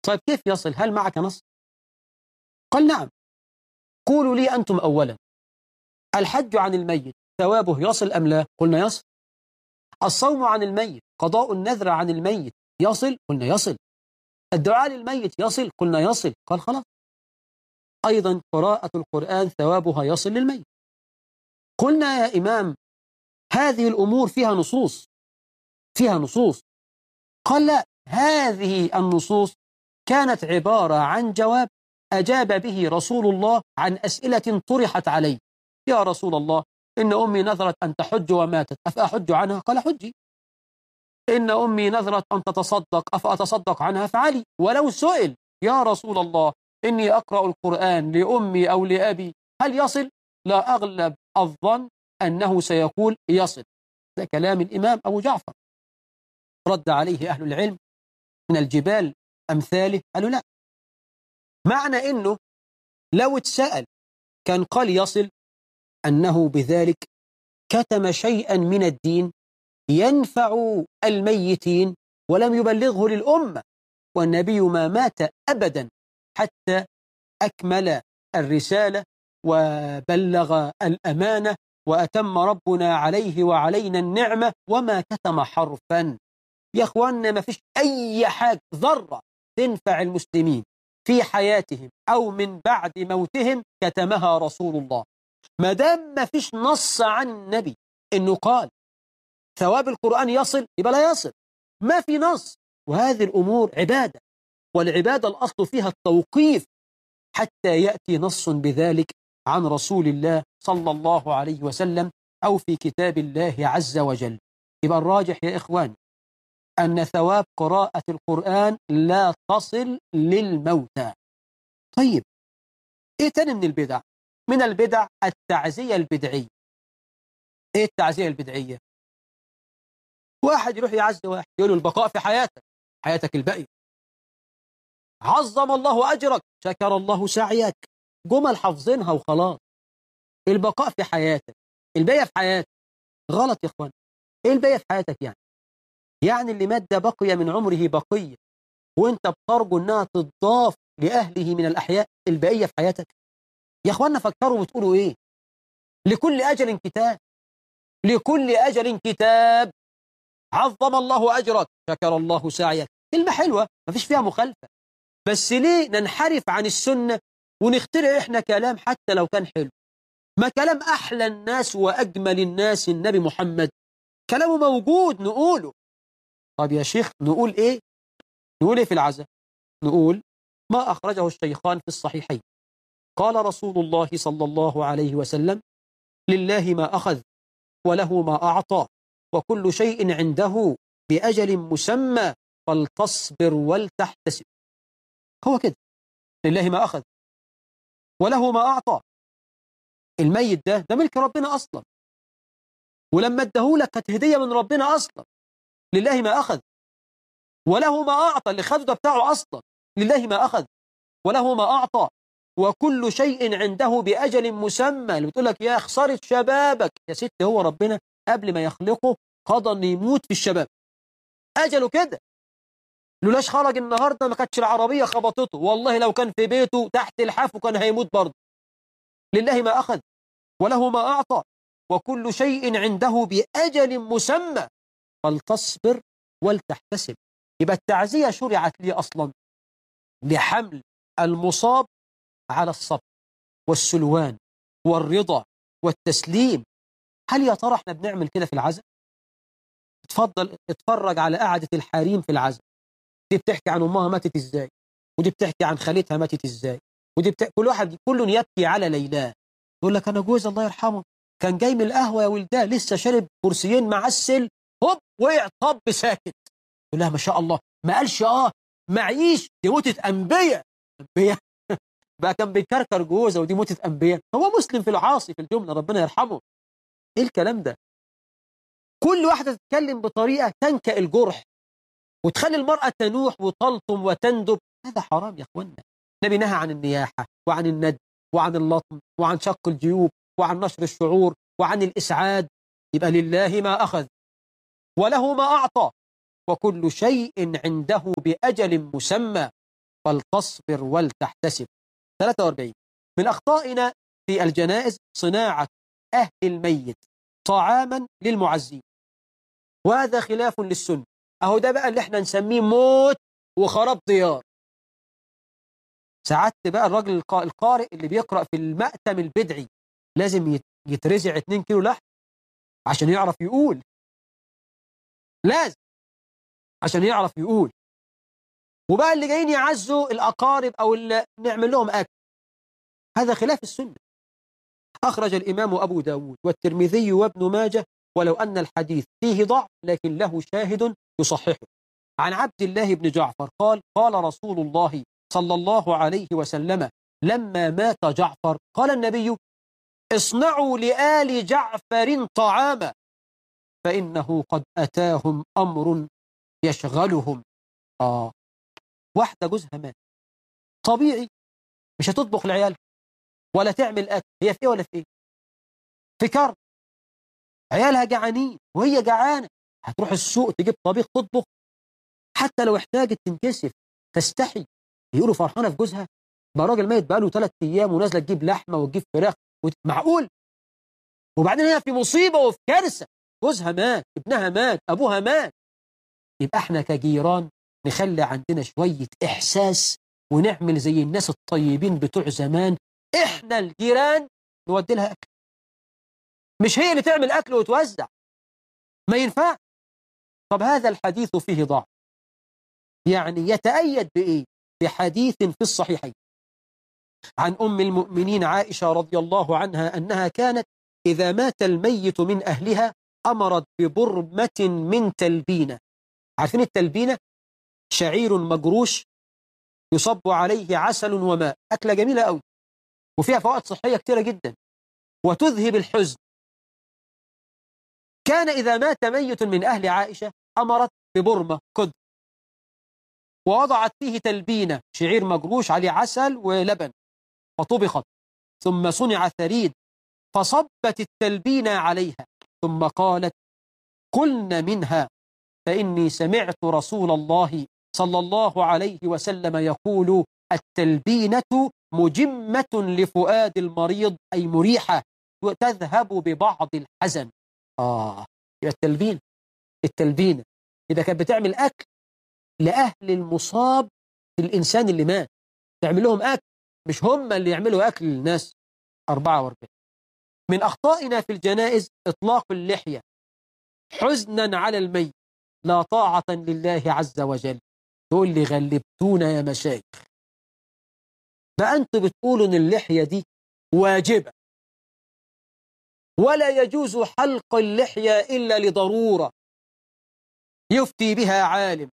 طيب كيف يصل هل معك نص قال نعم قولوا لي أنتم أولا الحج عن الميت ثوابه يصل أم لا قلنا يصل الصوم عن الميت قضاء النذر عن الميت يصل قلنا يصل الدعاء للميت يصل قلنا يصل قال خلاص أيضا قراءة القرآن ثوابها يصل للميت قلنا يا إمام هذه الأمور فيها نصوص فيها نصوص قال لا هذه النصوص كانت عبارة عن جواب أجاب به رسول الله عن أسئلة طرحت عليه يا رسول الله إن أمي نذرت أن تحج وماتت أفأحج عنها قال حجي إن أمي نذرت أن تتصدق أفأتصدق عنها فعلي ولو سئل يا رسول الله إني أقرأ القرآن لأمي أو لأبي هل يصل؟ لا أغلب الظن أنه سيقول يصل ده كلام الإمام أبو جعفر رد عليه أهل العلم من الجبال أمثاله قالوا لا معنى أنه لو اتسأل كان قال يصل أنه بذلك كتم شيئا من الدين ينفع الميتين ولم يبلغه للأمة والنبي ما مات أبدا حتى أكمل الرسالة وبلغ الأمانة وأتم ربنا عليه وعلينا النعمة وما كتم حرفا يا أخوانا ما فيش أي حاجة ذرة تنفع المسلمين في حياتهم أو من بعد موتهم كتمها رسول الله ما دام ما فيش نص عن النبي إنه قال ثواب القرآن يصل يبقى لا يصل ما في نص وهذه الأمور عبادة والعبادة الأصل فيها التوقيف حتى يأتي نص بذلك عن رسول الله صلى الله عليه وسلم أو في كتاب الله عز وجل يبقى الراجح يا إخوان أن ثواب قراءة القرآن لا تصل للموتى طيب إيه تاني من البدع من البدع التعزية البدعية إيه التعزية البدعية واحد يروح يعزي واحد يقول له البقاء في حياتك حياتك الباقية عظم الله أجرك شكر الله سعيك جمل حافظينها وخلاص البقاء في حياتك الباقية في حياتك غلط يا اخوان ايه الباقية في حياتك يعني يعني اللي مات ده بقي من عمره بقية وانت بترجو انها تضاف لأهله من الأحياء الباقية في حياتك يا اخوانا فكروا وتقولوا ايه لكل أجل كتاب لكل أجل كتاب عظم الله أجرك شكر الله سعيك كلمة حلوة ما فيش فيها مخالفة بس ليه ننحرف عن السنة ونخترع إحنا كلام حتى لو كان حلو ما كلام أحلى الناس وأجمل الناس النبي محمد كلامه موجود نقوله طب يا شيخ نقول إيه نقول إيه في العزاء نقول ما أخرجه الشيخان في الصحيحين قال رسول الله صلى الله عليه وسلم لله ما أخذ وله ما أعطى وكل شيء عنده بأجل مسمى فلتصبر ولتحتسب هو كده لله ما أخذ وله ما أعطى الميت ده ده ملك ربنا أصلا ولما ادهولك كانت هدية من ربنا أصلا لله ما أخذ وله ما أعطى اللي خده ده بتاعه أصلا لله ما أخذ وله ما أعطى وكل شيء عنده بأجل مسمى اللي بتقول لك يا خسارة شبابك يا ست هو ربنا قبل ما يخلقه قضى انه يموت في الشباب أجله كده لولاش خرج النهارده ما كانتش العربية خبطته والله لو كان في بيته تحت الحاف وكان هيموت برضه لله ما أخذ وله ما أعطى وكل شيء عنده بأجل مسمى فلتصبر ولتحتسب يبقى التعزية شرعت لي أصلا لحمل المصاب على الصبر والسلوان والرضا والتسليم هل يا ترى احنا بنعمل كده في العزاء اتفضل اتفرج على قعدة الحريم في العزاء دي بتحكي عن امها ماتت ازاي ودي بتحكي عن خالتها ماتت ازاي ودي بتحكي كل واحد كل يبكي على ليلاه يقول لك انا جوز الله يرحمه كان جاي من القهوه يا ولداه لسه شرب كرسيين معسل هوب وقع طب ساكت يقول لها ما شاء الله ما قالش اه معيش دي موتة انبياء انبياء بقى كان بيكركر جوزه ودي موتة انبياء هو مسلم في العاصي في الجمله ربنا يرحمه ايه الكلام ده كل واحده تتكلم بطريقه تنكأ الجرح وتخلي المرأة تنوح وتلطم وتندب هذا حرام يا اخوانا النبي نهى عن النياحة وعن الند وعن اللطم وعن شق الجيوب وعن نشر الشعور وعن الإسعاد يبقى لله ما أخذ وله ما أعطى وكل شيء عنده بأجل مسمى فلتصبر ولتحتسب 43 من أخطائنا في الجنائز صناعة أهل الميت طعاما للمعزين وهذا خلاف للسنة أهو ده بقى اللي احنا نسميه موت وخراب ديار ساعات بقى الراجل القارئ اللي بيقرأ في المأتم البدعي لازم يترزع 2 كيلو لحم عشان يعرف يقول لازم عشان يعرف يقول وبقى اللي جايين يعزوا الأقارب أو اللي نعمل لهم أكل هذا خلاف السنة أخرج الإمام أبو داود والترمذي وابن ماجه ولو أن الحديث فيه ضعف لكن له شاهد يصححه عن عبد الله بن جعفر قال قال رسول الله صلى الله عليه وسلم لما مات جعفر قال النبي اصنعوا لآل جعفر طعاما فإنه قد أتاهم أمر يشغلهم آه واحدة جوزها مات طبيعي مش هتطبخ لعيالها ولا تعمل أكل هي في إيه ولا في إيه في كرب عيالها جعانين وهي جعانة هتروح السوق تجيب طبيخ تطبخ حتى لو احتاجت تنكسف تستحي يقولوا فرحانة في جوزها ما راجل ميت بقاله ثلاث أيام ونازلة تجيب لحمة وتجيب فراخ وت... معقول وبعدين هي في مصيبة وفي كارثة جوزها مات ابنها مات أبوها مات يبقى احنا كجيران نخلي عندنا شوية إحساس ونعمل زي الناس الطيبين بتوع زمان احنا الجيران نودي لها أكل مش هي اللي تعمل أكل وتوزع ما ينفع طب هذا الحديث فيه ضعف يعني يتأيد بإيه بحديث في الصحيحين عن أم المؤمنين عائشة رضي الله عنها أنها كانت إذا مات الميت من أهلها أمرت ببرمة من تلبينة عارفين التلبينة شعير مجروش يصب عليه عسل وماء أكلة جميلة قوي وفيها فوائد صحية كتيرة جدا وتذهب الحزن كان إذا مات ميت من أهل عائشة أمرت ببرمة كد ووضعت فيه تلبينة شعير مجروش عليه عسل ولبن فطبخت ثم صنع ثريد فصبت التلبينة عليها ثم قالت كلن منها فإني سمعت رسول الله صلى الله عليه وسلم يقول التلبينة مجمة لفؤاد المريض أي مريحة تذهب ببعض الحزن آه يبقى التلبين التلبينة إذا كانت بتعمل أكل لأهل المصاب الإنسان اللي مات تعمل لهم أكل مش هم اللي يعملوا أكل للناس 44 من أخطائنا في الجنائز إطلاق اللحية حزنا على الميت لا طاعة لله عز وجل تقول لي غلبتونا يا مشايخ ده أنتوا بتقولوا إن اللحية دي واجبة ولا يجوز حلق اللحية إلا لضرورة يفتي بها عالم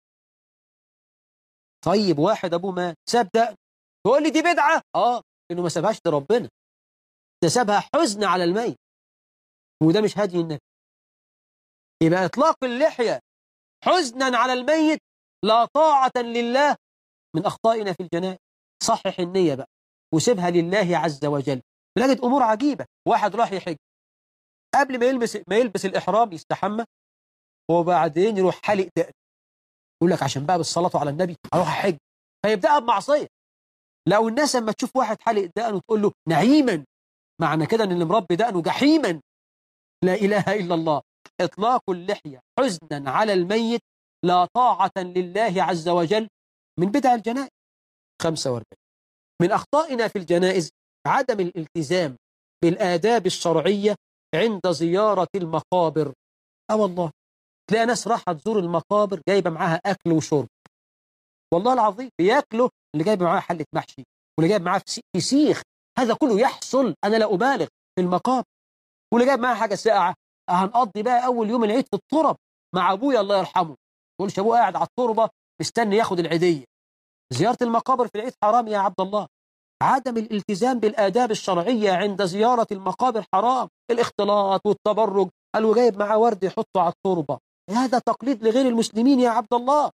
طيب واحد أبوه مات ساب ده تقول لي دي بدعة آه إنه ما سابهاش لربنا ده سابها حزن على الميت وده مش هدي النبي يبقى إطلاق اللحية حزنا على الميت لا طاعة لله من أخطائنا في الجنائز صحح النية بقى وسيبها لله عز وجل بنجد أمور عجيبة واحد راح يحج قبل ما يلبس ما يلبس الإحرام يستحمى وبعدين يروح حلق دقن يقول لك عشان بقى بالصلاة على النبي أروح أحج فيبدأها بمعصية لو الناس لما تشوف واحد حلق دقن وتقول له نعيما معنى كده ان اللي مربي دقنه جحيما لا إله إلا الله إطلاق اللحية حزنا على الميت لا طاعة لله عز وجل من بدع الجنائز 45 من أخطائنا في الجنائز عدم الالتزام بالآداب الشرعية عند زيارة المقابر أه والله تلاقي ناس راحة تزور المقابر جايبة معاها أكل وشرب والله العظيم بياكلوا اللي جايب معاه حلة محشي واللي جايب معاه فسيخ هذا كله يحصل أنا لا أبالغ في المقابر واللي جايب معاه حاجة ساقعة هنقضي بقى أول يوم العيد في الترب مع أبويا الله يرحمه يقولش أبوه قاعد على التربة مستني ياخد العيدية زيارة المقابر في العيد حرام يا عبد الله عدم الالتزام بالآداب الشرعية عند زيارة المقابر حرام الاختلاط والتبرج قالوا جايب معاه ورد يحطه على التربة هذا تقليد لغير المسلمين يا عبد الله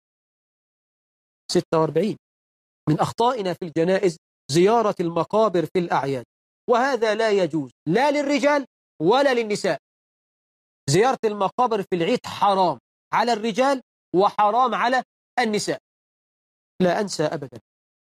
46 من أخطائنا في الجنائز زيارة المقابر في الأعياد وهذا لا يجوز لا للرجال ولا للنساء زيارة المقابر في العيد حرام على الرجال وحرام على النساء لا أنسى أبدا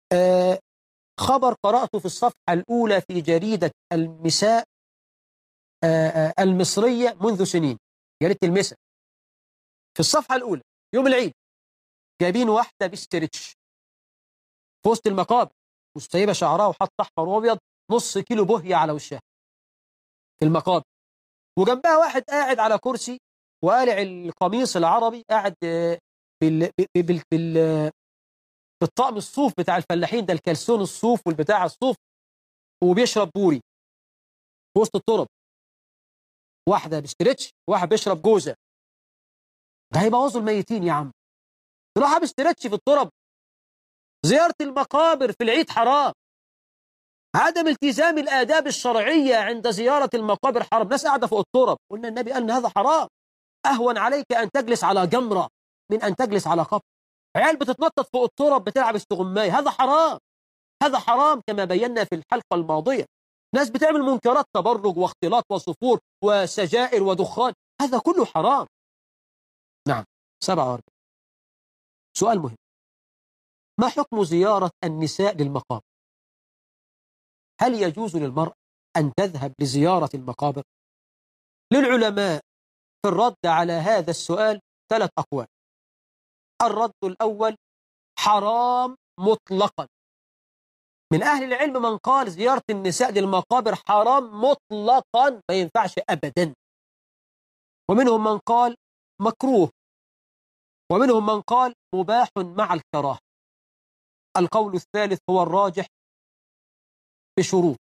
آه خبر قرأته في الصفحة الأولى في جريدة المساء آه آه المصرية منذ سنين جريدة المساء في الصفحة الأولى يوم العيد جايبين واحدة بستريتش في وسط المقابر وسايبه شعرها وحط احمر وابيض نص كيلو بهيه على وشها في المقابر وجنبها واحد قاعد على كرسي وقالع القميص العربي قاعد بال... بال... بال... بالطقم الصوف بتاع الفلاحين ده الكلسون الصوف والبتاع الصوف وبيشرب بوري في وسط الترب واحدة بستريتش واحد بيشرب جوزة ده هيبوظوا الميتين يا عم تروح بستريتش في الترب زيارة المقابر في العيد حرام عدم التزام الآداب الشرعية عند زيارة المقابر حرام ناس قاعدة فوق الترب قلنا النبي قال إن هذا حرام أهون عليك أن تجلس على جمرة من أن تجلس على قبر عيال بتتنطط فوق الترب بتلعب استغماية هذا حرام هذا حرام كما بينا في الحلقة الماضية ناس بتعمل منكرات تبرج واختلاط وصفور وسجائر ودخان هذا كله حرام نعم 47 سؤال مهم ما حكم زيارة النساء للمقابر هل يجوز للمرأة أن تذهب لزيارة المقابر للعلماء في الرد على هذا السؤال ثلاث أقوال الرد الأول حرام مطلقا من أهل العلم من قال زيارة النساء للمقابر حرام مطلقا ما ينفعش أبدا ومنهم من قال مكروه ومنهم من قال مباح مع الكراهه القول الثالث هو الراجح بشروط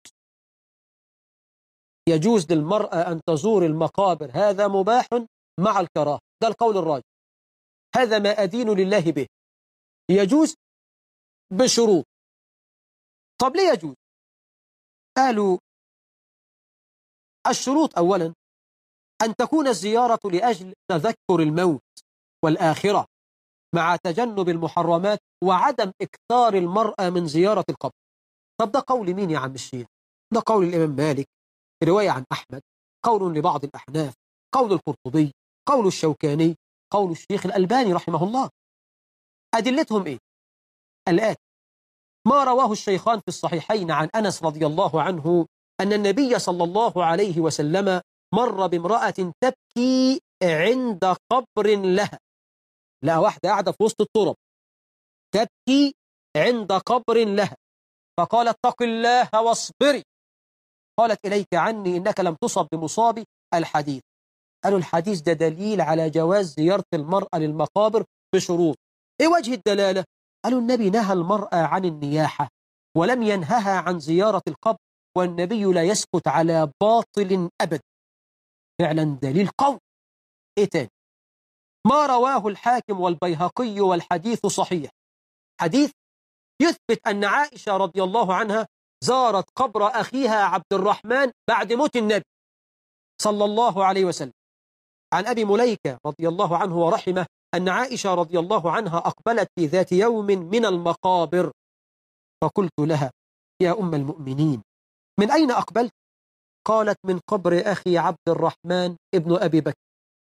يجوز للمرأة أن تزور المقابر هذا مباح مع الكراهه ده القول الراجح هذا ما أدين لله به يجوز بشروط طب ليه يجوز قالوا الشروط أولا أن تكون الزيارة لأجل تذكر الموت والآخرة مع تجنب المحرمات وعدم إكثار المرأة من زيارة القبر طب ده قول مين يا عم الشيخ ده قول الإمام مالك رواية عن أحمد قول لبعض الأحناف قول القرطبي قول الشوكاني قول الشيخ الألباني رحمه الله أدلتهم إيه الآتي ما رواه الشيخان في الصحيحين عن أنس رضي الله عنه أن النبي صلى الله عليه وسلم مر بامرأة تبكي عند قبر لها لا واحدة قاعدة في وسط التراب تبكي عند قبر لها فقالت اتق الله واصبري قالت إليك عني إنك لم تصب بمصاب الحديث قالوا الحديث ده دليل على جواز زيارة المرأة للمقابر بشروط إيه وجه الدلالة؟ قالوا النبي نهى المرأة عن النياحة ولم ينهها عن زيارة القبر والنبي لا يسكت على باطل أبدا فعلا دليل قوي إيه تاني ما رواه الحاكم والبيهقي والحديث صحيح حديث يثبت أن عائشة رضي الله عنها زارت قبر أخيها عبد الرحمن بعد موت النبي صلى الله عليه وسلم عن أبي مليكة رضي الله عنه ورحمه أن عائشة رضي الله عنها أقبلت في ذات يوم من المقابر فقلت لها يا أم المؤمنين من أين أقبلت؟ قالت من قبر أخي عبد الرحمن ابن أبي بكر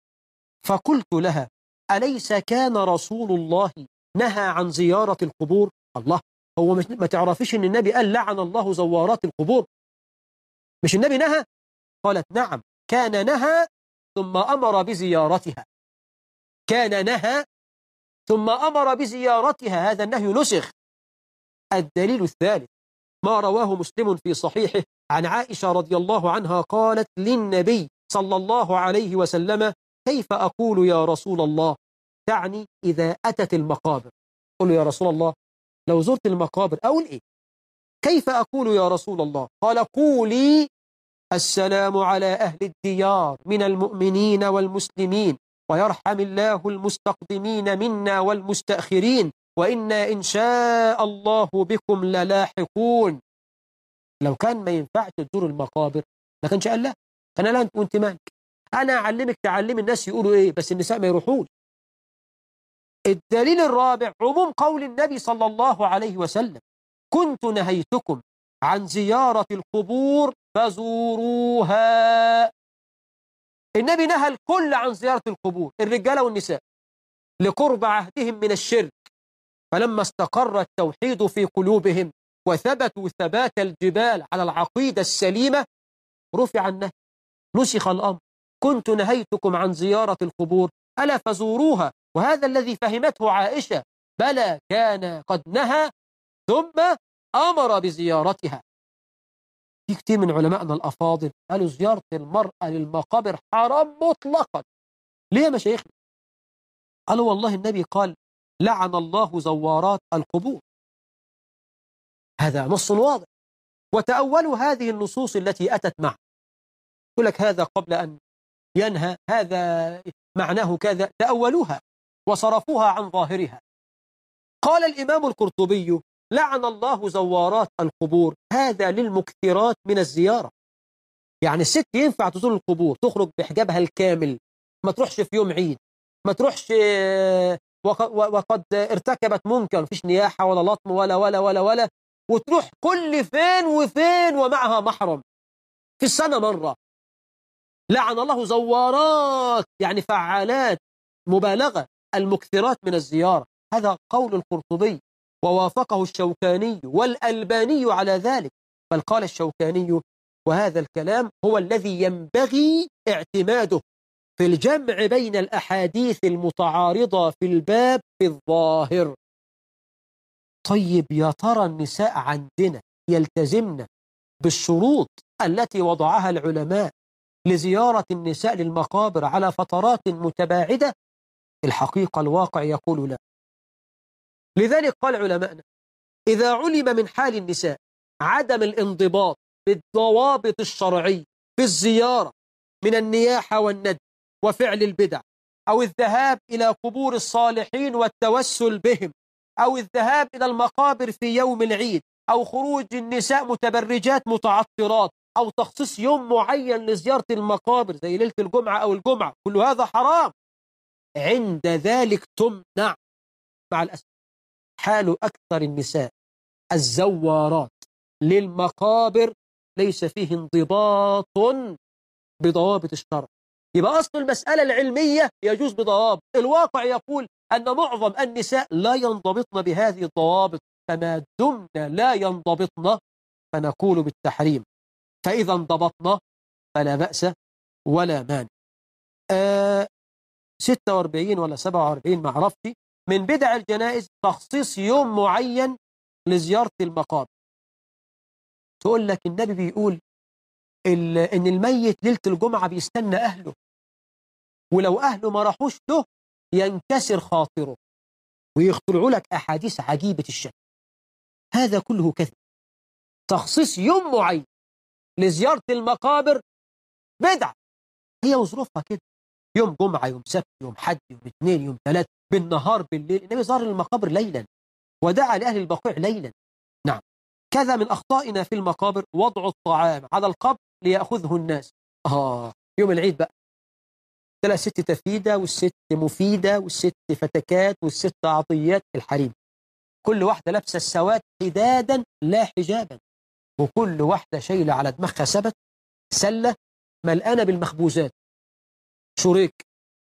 فقلت لها أليس كان رسول الله نهى عن زيارة القبور الله هو ما تعرفيش أن النبي قال لعن الله زوارات القبور مش النبي نهى قالت نعم كان نهى ثم أمر بزيارتها كان نهى ثم أمر بزيارتها هذا النهي نسخ الدليل الثالث ما رواه مسلم في صحيحه عن عائشة رضي الله عنها قالت للنبي صلى الله عليه وسلم كيف أقول يا رسول الله تعني إذا أتت المقابر قل يا رسول الله لو زرت المقابر أقول إيه كيف أقول يا رسول الله قال قولي السلام على أهل الديار من المؤمنين والمسلمين ويرحم الله المستقدمين منا والمستأخرين وإنا إن شاء الله بكم للاحقون لو كان ما ينفعش تزور المقابر ما كانش قال لا كان لا وانت مالك أنا أعلمك تعلم الناس يقولوا إيه بس النساء ما يروحوش الدليل الرابع عموم قول النبي صلى الله عليه وسلم كنت نهيتكم عن زيارة القبور فزوروها النبي نهى الكل عن زيارة القبور الرجال والنساء لقرب عهدهم من الشرك فلما استقر التوحيد في قلوبهم وثبتوا ثبات الجبال على العقيدة السليمة رفع النهي نسخ الأمر كنت نهيتكم عن زيارة القبور ألا فزوروها وهذا الذي فهمته عائشة بلى كان قد نهى ثم أمر بزيارتها في كتير من علمائنا الأفاضل قالوا زيارة المرأة للمقابر حرام مطلقا ليه يا مشايخنا قالوا والله النبي قال لعن الله زوارات القبور هذا نص واضح وتأولوا هذه النصوص التي أتت معه يقول لك هذا قبل أن ينهى هذا معناه كذا تأولوها وصرفوها عن ظاهرها قال الإمام القرطبي لعن الله زوارات القبور هذا للمكثرات من الزيارة يعني الست ينفع تزور القبور تخرج بحجابها الكامل ما تروحش في يوم عيد ما تروحش وقد ارتكبت منكر مفيش نياحة ولا لطم ولا ولا ولا ولا وتروح كل فين وفين ومعها محرم في السنة مرة لعن الله زوارات يعني فعالات مبالغة المكثرات من الزيارة هذا قول القرطبي ووافقه الشوكاني والألباني على ذلك بل قال الشوكاني وهذا الكلام هو الذي ينبغي اعتماده في الجمع بين الأحاديث المتعارضة في الباب في الظاهر طيب يا ترى النساء عندنا يلتزمن بالشروط التي وضعها العلماء لزيارة النساء للمقابر على فترات متباعدة الحقيقة الواقع يقول لا لذلك قال علماءنا إذا علم من حال النساء عدم الانضباط بالضوابط الشرعية في الزيارة من النياحة والند وفعل البدع أو الذهاب إلى قبور الصالحين والتوسل بهم أو الذهاب إلى المقابر في يوم العيد أو خروج النساء متبرجات متعطرات أو تخصيص يوم معين لزيارة المقابر زي ليلة الجمعة أو الجمعة كل هذا حرام عند ذلك تمنع مع الأسف حال أكثر النساء الزوارات للمقابر ليس فيه انضباط بضوابط الشرع يبقى أصل المسألة العلمية يجوز بضوابط الواقع يقول أن معظم النساء لا ينضبطن بهذه الضوابط فما دمنا لا ينضبطن فنقول بالتحريم فإذا انضبطنا فلا بأس ولا مانع آه 46 ولا 47 ما عرفتش من بدع الجنائز تخصيص يوم معين لزيارة المقابر تقول لك النبي بيقول إن الميت ليلة الجمعة بيستنى أهله ولو أهله ما راحوش له ينكسر خاطره ويخترعوا لك أحاديث عجيبة الشكل هذا كله كذب تخصيص يوم معين لزيارة المقابر بدعة هي وظروفها كده يوم جمعة يوم سبت يوم حد يوم اثنين يوم ثلاث بالنهار بالليل النبي زار المقابر ليلا ودعا لأهل البقيع ليلا نعم كذا من أخطائنا في المقابر وضع الطعام على القبر ليأخذه الناس آه يوم العيد بقى تلاقي ست تفيدة والست مفيدة والست فتكات والست عطيات الحريم كل واحدة لابسة السواد حدادا لا حجابا وكل واحدة شايلة على دماغها سبت سلة ملقانة بالمخبوزات شريك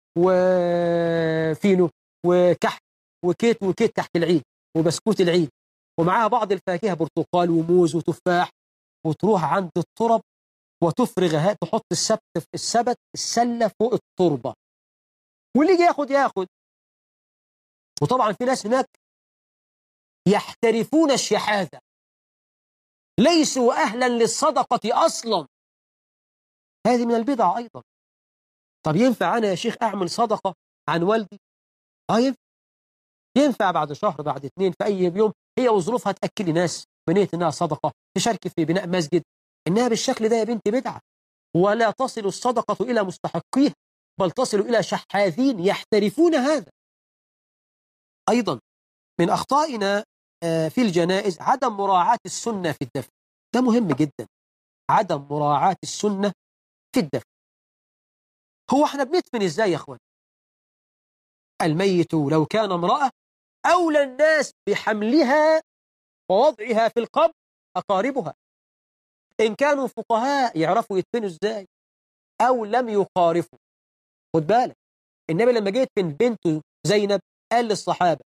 وفينو وكحك وكيت وكيت تحت العيد وبسكوت العيد ومعاها بعض الفاكهة برتقال وموز وتفاح وتروح عند الترب وتفرغ تحط السبت في السبت السلة فوق التربة واللي يجي ياخد ياخد وطبعا في ناس هناك يحترفون الشحاذة ليسوا أهلا للصدقة أصلا هذه من البدع أيضا طب ينفع أنا يا شيخ أعمل صدقة عن والدي آه ينفع ينفع بعد شهر بعد اثنين في أي يوم هي وظروفها تأكلي ناس بنية إنها صدقة تشاركي في بناء مسجد إنها بالشكل ده يا بنت بدعة ولا تصل الصدقة إلى مستحقيها بل تصل إلى شحاذين يحترفون هذا أيضا من أخطائنا في الجنائز عدم مراعاة السنة في الدفن ده مهم جدا عدم مراعاة السنة في الدفن هو احنا بندفن ازاي يا اخوان الميت لو كان امرأة أولى الناس بحملها ووضعها في القبر أقاربها إن كانوا فقهاء يعرفوا يدفنوا ازاي أو لم يقارفوا خد بالك النبي لما جه يدفن بنته زينب قال للصحابة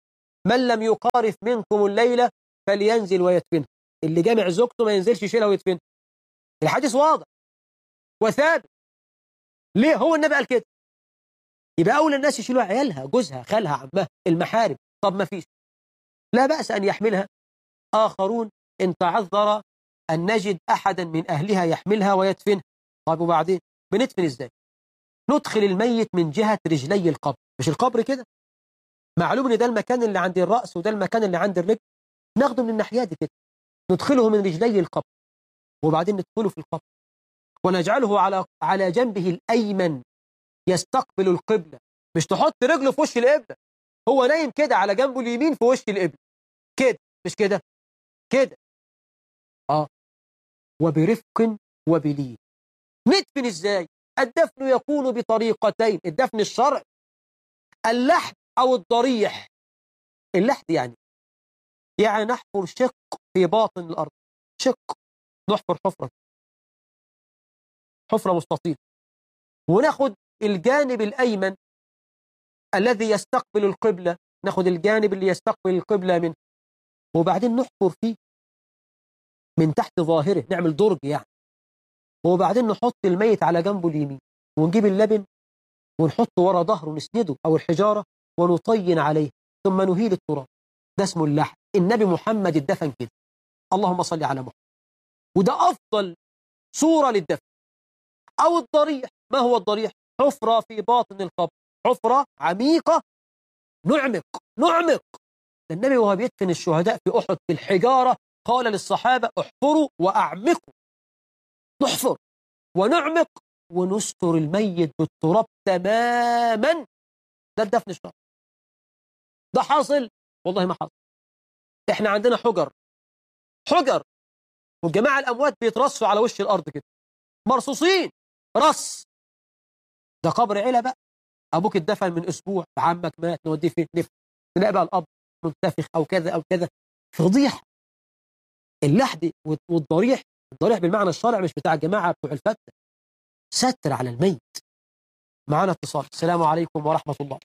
من لم يقارف منكم الليلة فلينزل ويدفنها اللي جامع زوجته ما ينزلش يشيلها ويدفنها الحديث واضح وثابت ليه هو النبي قال كده يبقى أولى الناس يشيلوا عيالها جوزها خالها عمها المحارم طب ما فيش لا بأس أن يحملها آخرون إن تعذر أن نجد أحدا من أهلها يحملها ويدفنها طب وبعدين بندفن إزاي ندخل الميت من جهة رجلي القبر مش القبر كده معلوم ان ده المكان اللي عند الرأس وده المكان اللي عند الرجل ناخده من الناحية دي كده ندخله من رجلي القبر وبعدين ندخله في القبر ونجعله على على جنبه الأيمن يستقبل القبلة مش تحط رجله في وش القبلة هو نايم كده على جنبه اليمين في وش القبلة كده مش كده كده اه وبرفق وبلين ندفن ازاي الدفن يكون بطريقتين الدفن الشرعي اللحد أو الضريح اللحد يعني يعني نحفر شق في باطن الأرض شق نحفر حفرة حفرة مستطيلة وناخد الجانب الأيمن الذي يستقبل القبلة ناخد الجانب اللي يستقبل القبلة منه وبعدين نحفر فيه من تحت ظاهره نعمل درج يعني وبعدين نحط الميت على جنبه اليمين ونجيب اللبن ونحطه ورا ظهره نسنده أو الحجارة ونطين عليه ثم نهيل التراب ده اسمه اللحد النبي محمد الدفن كده اللهم صل على محمد وده أفضل صورة للدفن أو الضريح ما هو الضريح حفرة في باطن القبر حفرة عميقة نعمق نعمق النبي وهو بيدفن الشهداء في أحد في الحجارة قال للصحابة احفروا وأعمقوا نحفر ونعمق ونستر الميت بالتراب تماما ده الدفن الشرعي ده حاصل والله ما حاصل احنا عندنا حجر حجر والجماعة الأموات بيترصوا على وش الأرض كده مرصوصين رص ده قبر عيلة بقى أبوك اتدفن من أسبوع عمك مات نوديه فين نفت تلاقي بقى الأب منتفخ أو كذا أو كذا فضيحة اللحد والضريح الضريح بالمعنى الشرعي مش بتاع الجماعة بتوع الفتة ستر على الميت معانا اتصال السلام عليكم ورحمة الله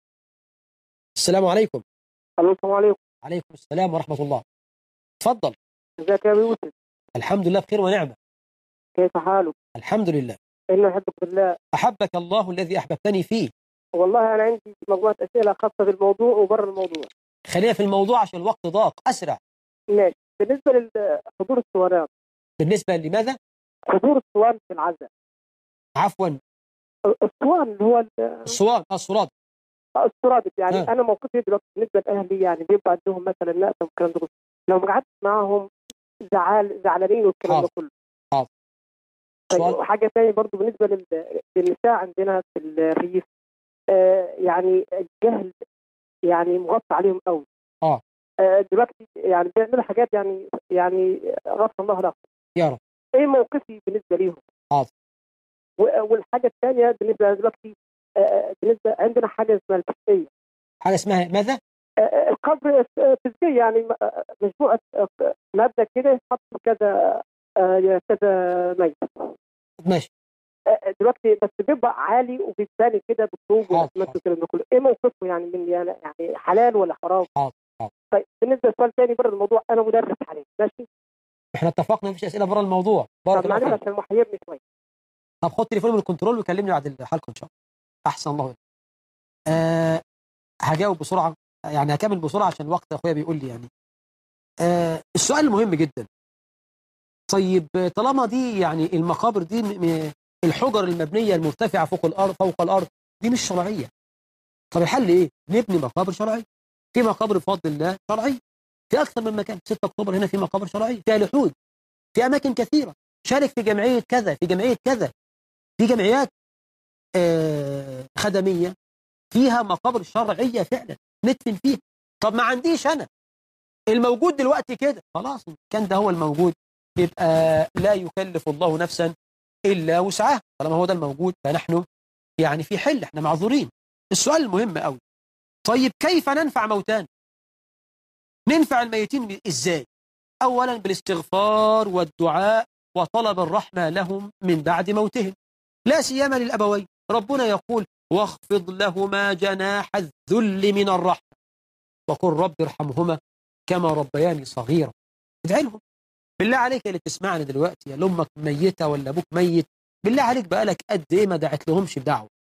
السلام عليكم السلام عليكم عليكم السلام ورحمة الله تفضل ازيك يا ابي يوسف الحمد لله بخير ونعمة كيف حالك الحمد لله إني أحبك بالله أحبك الله الذي أحببتني فيه والله أنا عندي مجموعة أسئلة خاصة بالموضوع وبره الموضوع خلينا في الموضوع عشان الوقت ضاق أسرع ماشي بالنسبة لحضور الصوارات بالنسبة لماذا؟ حضور الصوان في العزاء عفوا الصوان اللي هو ال- الصوان الصراد السرادق يعني آه. أنا موقفي دلوقتي بالنسبة لأهلي يعني بيبقى عندهم مثلا نقص والكلام ده كله لو قعدت معاهم زعل زعلانين والكلام حاضر. ده كله حاضر. طيب سؤال. وحاجة تانية برضو بالنسبة لل- للنساء عندنا في الريف آه يعني الجهل يعني مغطى عليهم قوي آه. آه دلوقتي يعني بيعملوا حاجات يعني يعني غفر الله لهم يا رب ايه موقفي بالنسبه ليهم؟ حاضر. و- والحاجه الثانيه بالنسبه دلوقتي آه، بالنسبه عندنا حاجه اسمها الفسقيه حاجة اسمها ماذا؟ آه، القبر فسقيه يعني م- آه، مجموعه آه، مبنى كده يحط كذا آه، كذا ميت ماشي آه، دلوقتي بس بيبقى عالي وبيتبني كده بالطوب حاضر، والاسمنت حاضر. والكلام ده كله ايه موقفه يعني من يعني يعني حلال ولا حرام؟ حاضر، حاضر. طيب بالنسبه لسؤال ثاني بره الموضوع انا مدرس حاليا ماشي؟ احنا اتفقنا مفيش أسئلة بره الموضوع بارك طب الله معلش فيك عشان محيرني شويه طب خد تليفون من الكنترول وكلمني بعد الحلقة إن شاء الله أحسن الله إليك. أه هجاوب بسرعة يعني هكمل بسرعة عشان الوقت أخويا بيقول لي يعني أه السؤال المهم جدا طيب طالما دي يعني المقابر دي م- م- الحجر المبنية المرتفعة فوق الأرض فوق الأرض دي مش شرعية طب الحل إيه؟ نبني مقابر شرعية في مقابر بفضل الله شرعية في أكثر من مكان 6 أكتوبر هنا في مقابر شرعية فيها لحود في أماكن كثيرة شارك في جمعية كذا في جمعية كذا في جمعيات آه، خدمية فيها مقابر شرعية فعلا ندفن فيها طب ما عنديش أنا الموجود دلوقتي كده خلاص إن كان ده هو الموجود يبقى لا يكلف الله نفسا إلا وسعها طالما هو ده الموجود فنحن يعني في حل احنا معذورين السؤال المهم قوي طيب كيف ننفع موتانا ننفع الميتين ازاي اولا بالاستغفار والدعاء وطلب الرحمة لهم من بعد موتهم لا سيما للأبوين ربنا يقول واخفض لهما جناح الذل من الرحمة وقل رب ارحمهما كما ربياني صغيرا ادعي لهم بالله عليك اللي تسمعني دلوقتي يا امك ميته ولا ابوك ميت بالله عليك بقالك قد ايه ما دعت لهمش بدعوه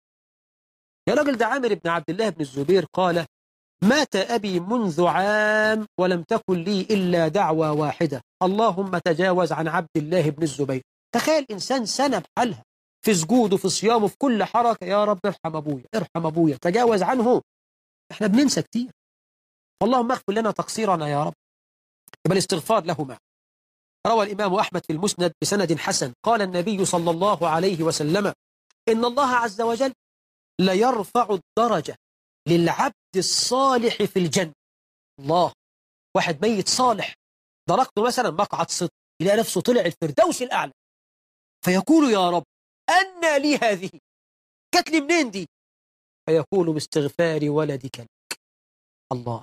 يا راجل ده عامر بن عبد الله بن الزبير قال مات أبي منذ عام ولم تكن لي إلا دعوة واحدة اللهم تجاوز عن عبد الله بن الزبير تخيل إنسان سنة بحالها في سجوده في صيامه في كل حركة يا رب ارحم أبويا ارحم أبويا تجاوز عنه احنا بننسى كتير اللهم اغفر لنا تقصيرنا يا رب يبقى الاستغفار له معه روى الإمام أحمد في المسند بسند حسن قال النبي صلى الله عليه وسلم إن الله عز وجل ليرفع الدرجة للعبد الصالح في الجنة الله واحد ميت صالح دركته مثلا مقعد صدق يلاقي نفسه طلع الفردوس الأعلى فيقول يا رب أن لي هذه جات لي منين دي فيقول باستغفار ولدك لك الله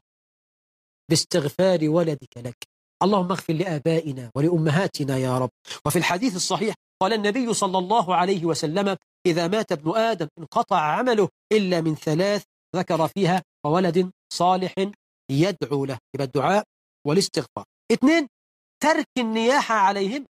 باستغفار ولدك لك اللهم اغفر لآبائنا ولأمهاتنا يا رب وفي الحديث الصحيح قال النبي صلى الله عليه وسلم إذا مات ابن آدم انقطع عمله إلا من ثلاث ذكر فيها وولد صالح يدعو له يبقى الدعاء والاستغفار اثنين ترك النياحة عليهما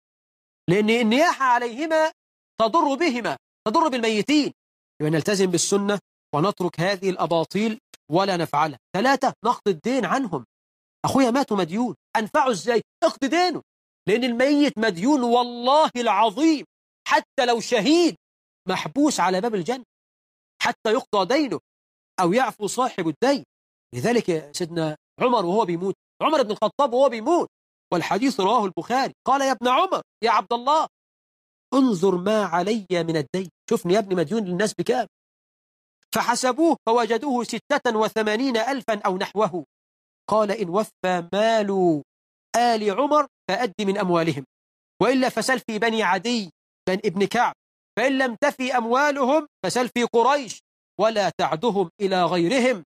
لأن النياحة عليهما تضر بهما تضر بالميتين يبقى نلتزم بالسنة ونترك هذه الأباطيل ولا نفعلها ثلاثة نقضي الدين عنهم أخويا مات مديون أنفعه إزاي اقضي دينه لأن الميت مديون والله العظيم حتى لو شهيد محبوس على باب الجنة حتى يقضى دينه أو يعفو صاحب الدين لذلك سيدنا عمر وهو بيموت عمر بن الخطاب وهو بيموت والحديث رواه البخاري قال يا ابن عمر يا عبد الله انظر ما علي من الدين شوفني يا ابني مديون للناس بكام فحسبوه فوجدوه ستة وثمانين ألفا أو نحوه قال إن وفى مال آل عمر فأد من أموالهم وإلا فسل في بني عدي بن ابن كعب فإن لم تفي أموالهم فسل في قريش ولا تعدهم إلى غيرهم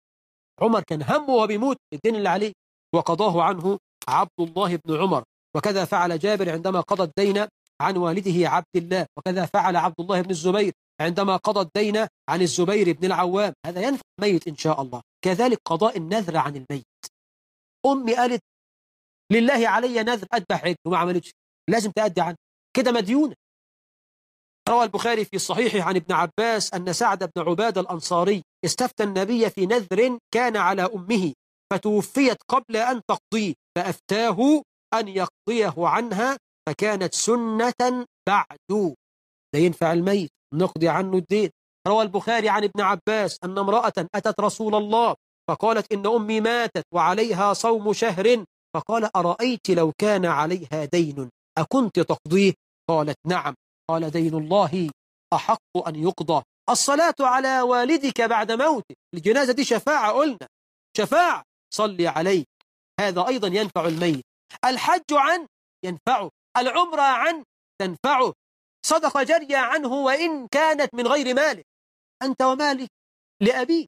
عمر كان همه وبيموت الدين اللي عليه وقضاه عنه عبد الله بن عمر وكذا فعل جابر عندما قضى الدين عن والده عبد الله وكذا فعل عبد الله بن الزبير عندما قضى الدين عن الزبير بن العوام هذا ينفع الميت إن شاء الله كذلك قضاء النذر عن الميت أمي قالت لله علي نذر أذبح عجل وما عملتش لازم تأدي عنه كده مديونة روى البخاري في صحيحه عن ابن عباس أن سعد بن عبادة الأنصاري استفتى النبي في نذر كان على أمه فتوفيت قبل أن تقضيه فأفتاه أن يقضيه عنها فكانت سنة بعد لا ينفع الميت نقضي عنه الدين روى البخاري عن ابن عباس أن امرأة أتت رسول الله فقالت إن أمي ماتت وعليها صوم شهر فقال أرأيت لو كان عليها دين أكنت تقضيه قالت نعم قال دين الله أحق أن يقضى الصلاة على والدك بعد موته الجنازة دي شفاعة قلنا شفاعة صلي عليه هذا أيضا ينفع الميت الحج عنه ينفعه العمرة عنه تنفعه صدقة جارية عنه وإن كانت من غير مالك أنت ومالك لأبيك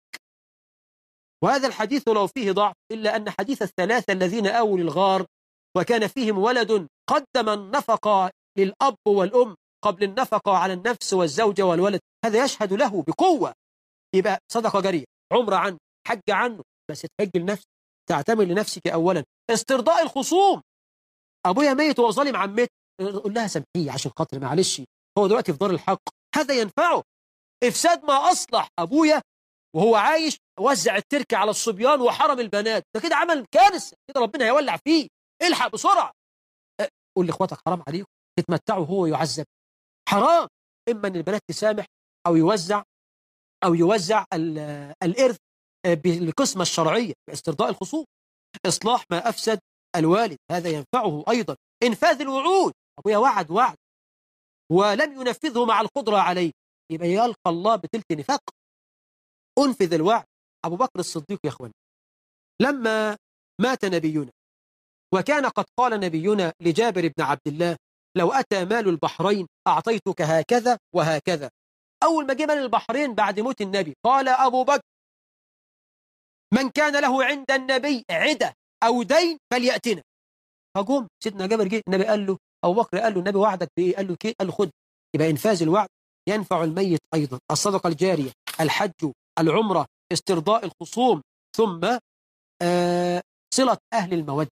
وهذا الحديث لو فيه ضعف إلا أن حديث الثلاثة الذين آووا للغار وكان فيهم ولد قدم النفقة للأب والأم قبل النفقة على النفس والزوجة والولد هذا يشهد له بقوة يبقى صدقة جارية عمرة عنه حج عنه بس تحج لنفسك تعتمد لنفسك أولا استرضاء الخصوم أبويا ميت وهو ظالم عمتي قول لها سامحيه عشان خاطر معلش هو دلوقتي في دار الحق هذا ينفعه إفساد ما أصلح أبويا وهو عايش وزع التركة على الصبيان وحرم البنات ده كده عمل كارثة كده ربنا هيولع فيه الحق بسرعة قول لإخواتك حرام عليكم تتمتعوا هو يعذب حرام إما أن البنات تسامح أو يوزع أو يوزع الإرث بالقسمة الشرعية باسترضاء الخصوم إصلاح ما أفسد الوالد هذا ينفعه أيضا إنفاذ الوعود أبويا وعد وعد ولم ينفذه مع القدرة عليه يبقى يلقى الله بتلك نفاق أنفذ الوعد أبو بكر الصديق يا أخوان لما مات نبينا وكان قد قال نبينا لجابر بن عبد الله لو أتى مال البحرين أعطيتك هكذا وهكذا أول ما جه مال البحرين بعد موت النبي قال أبو بكر من كان له عند النبي عدة أو دين فليأتنا فقوم سيدنا جابر جه النبي قال له أبو بكر قال له النبي وعدك بإيه قال له كيه قال له خد يبقى إنفاذ الوعد ينفع الميت أيضا الصدقة الجارية الحج العمرة استرضاء الخصوم ثم آه صلة أهل المودة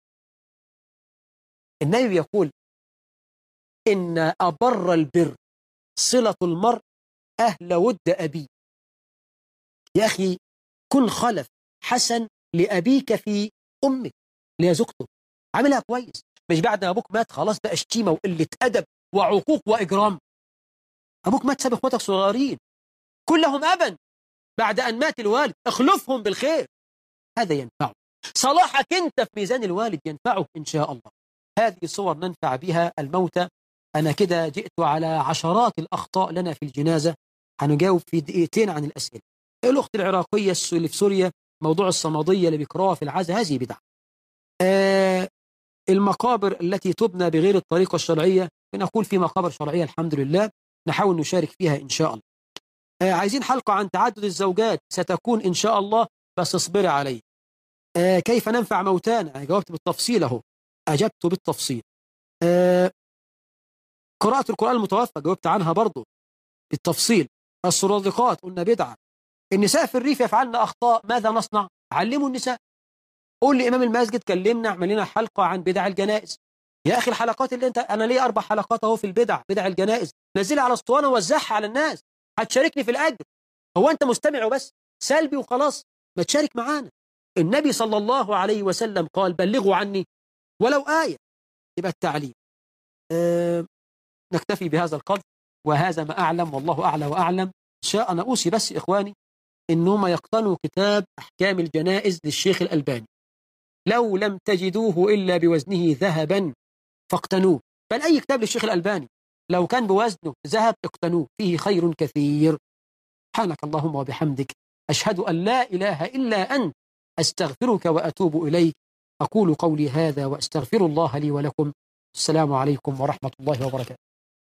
النبي يقول إن أبر البر صلة المرء أهل ود أبي يا أخي كن خلف حسن لأبيك في أمك اللي هي زوجته عاملها كويس مش بعد ما أبوك مات خلاص بقى شتيمة وقلة أدب وعقوق وإجرام أبوك مات ساب إخواتك صغيرين كلهم أبا بعد أن مات الوالد اخلفهم بالخير هذا ينفعه صلاحك أنت في ميزان الوالد ينفعه إن شاء الله هذه صور ننفع بها الموتى أنا كده جئت على عشرات الأخطاء لنا في الجنازة هنجاوب في دقيقتين عن الأسئلة الأخت العراقية اللي في سوريا موضوع الصمدية اللي بيقراها في العزاء هذه بدعة آه المقابر التي تبنى بغير الطريقة الشرعية بنقول في مقابر شرعية الحمد لله نحاول نشارك فيها إن شاء الله آه عايزين حلقة عن تعدد الزوجات ستكون إن شاء الله بس اصبري عليه آه كيف ننفع موتانا أنا جاوبت بالتفصيل أهو أجبت بالتفصيل آه قراءة القرآن المتوفى جاوبت عنها برضو بالتفصيل السرادقات قلنا بدعة النساء في الريف يفعلن أخطاء ماذا نصنع علموا النساء قول لي إمام المسجد كلمنا اعمل لنا حلقة عن بدع الجنائز يا أخي الحلقات اللي أنت أنا ليه أربع حلقات أهو في البدع بدع الجنائز نزلها على اسطوانة ووزعها على الناس هتشاركني في الأجر هو أنت مستمع وبس سلبي وخلاص ما تشارك معانا النبي صلى الله عليه وسلم قال بلغوا عني ولو آية يبقى التعليم أه نكتفي بهذا القدر وهذا ما أعلم والله أعلى وأعلم شاء أنا أوصي بس إخواني إنهم يقتنوا كتاب أحكام الجنائز للشيخ الألباني لو لم تجدوه إلا بوزنه ذهبا فاقتنوه بل أي كتاب للشيخ الألباني لو كان بوزنه ذهب اقتنوه فيه خير كثير سبحانك اللهم وبحمدك أشهد أن لا إله إلا أنت أستغفرك وأتوب إليك أقول قولي هذا وأستغفر الله لي ولكم السلام عليكم ورحمة الله وبركاته